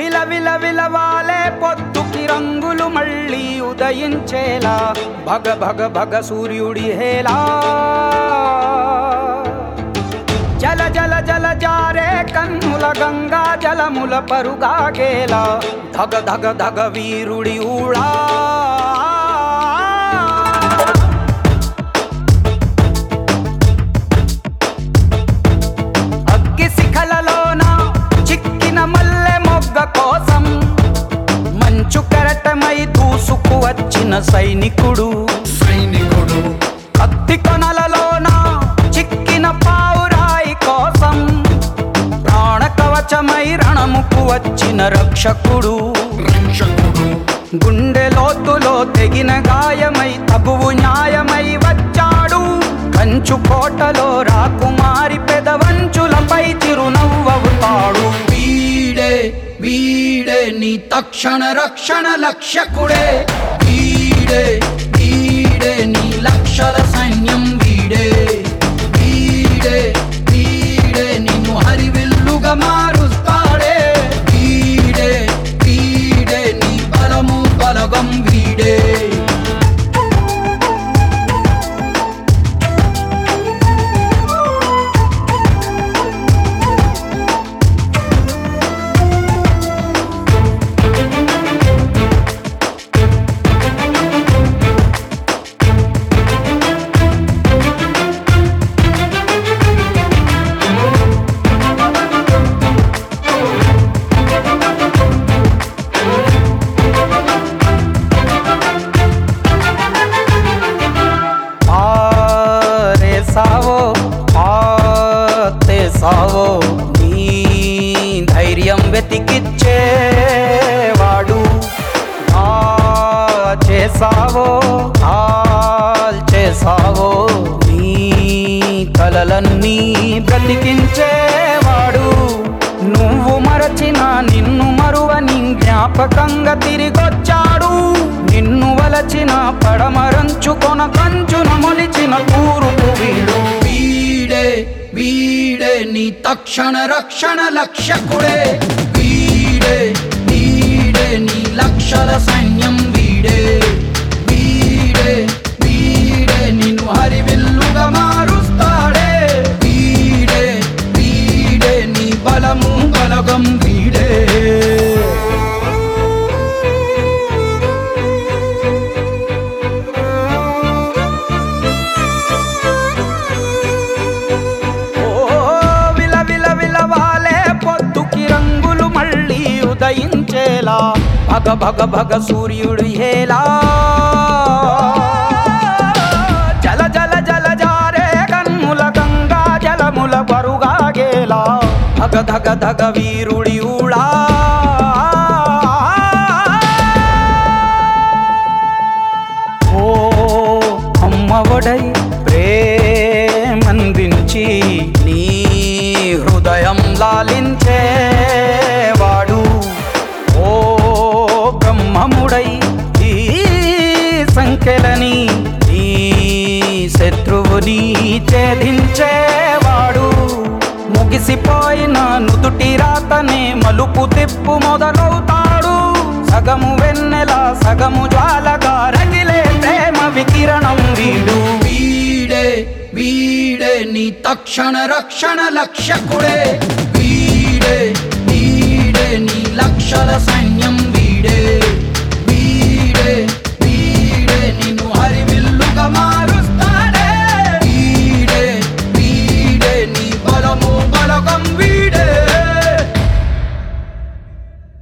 విల విల విలవాలే పొద్దుకి రంగులు మళ్ళీ ఉదయించేలా భగ భగ భగ సూర్యుడి హేలా జల జల జల జారే కన్నుల గంగా జలముల పరుగాగేలా ధగ ధగ ధగ వీరుడి ఊళా అగ్గి శిఖలలోన చిక్కిన మల్లె మొగ్గ కోసం మంచు కెరటమై దూసుకు వచ్చిన సైనికుడు సైనికుడు కత్తి కొనలలోన చిక్కిన పావురాయి కోసం ప్రాణ కవచమై రణముకు వచ్చిన రక్షకుడు రక్షకుడు గుండె లోతులో తెగిన గాయమై తగువు న్యాయమై వచ్చాడు కంచు కోటలో రాకుమారి పెదవంచులపై చిరునవ్వవుతాడు వీడే వీడే నీ తక్షణ రక్షణ లక్ష్యకుడే వీడే వీడే నీ లక్షల సైన్యం వీడే వీడే వీడే నిన్ను హరివిల్లుగా మారుస్తాడే వీడే వీడే నీ బలము బలగం వీడే ఆరే సావో ఆతే సావో నీ ధైర్యం వెతికిచ్చేవాడు ఆ చేసావో ఆల్ చేసావో నీ కలలన్నీ బ్రతికించేవాడు నువ్వు మరచిన నిన్ను మరువని జ్ఞాపకంగా తిరిగొచ్చాడు నిన్ను వలచిన పడమరంచుకొన కంచున మొలిచిన తూరుపు వీడు వీడే వీడే నీ తక్షణ రక్షణ లక్ష్యకుడే వీడే వీడే నీ లక్షల సైన్యం వీడే వీడే వీడే నిన్ను హరివిల్లుగా మారుస్తాడే వీడే వీడే నీ బలము బలగం వీడే ఓ విల విల విలవాలే పొద్దుకి రంగులు మళ్ళీ ఉదయించేలా భగ భగ భగ సూర్యుడు హేలా జల జల జల జారే కన్నుల గంగా జలముల బరుగాగేలా ధగ ధగ ధగ వీరుడి ఊళా ఓ అమ్మఒడై ప్రేమందించి నీ హృదయం లాలించేవాడు ఓ బ్రహ్మముడై ఈ సంఖ్యలని నీ శత్రువుని ఛేదించేవాడు ముగిసిపోయిన నుదుటి రాతనే మలుపు తిప్పు మొదలవుతాడు సగము వెన్నెల సగము జ్వాలగా రగిలే ప్రేమ వికిరణం వీడు వీడే వీడే నీ తక్షణ రక్షణ లక్ష్యకుడే వీడే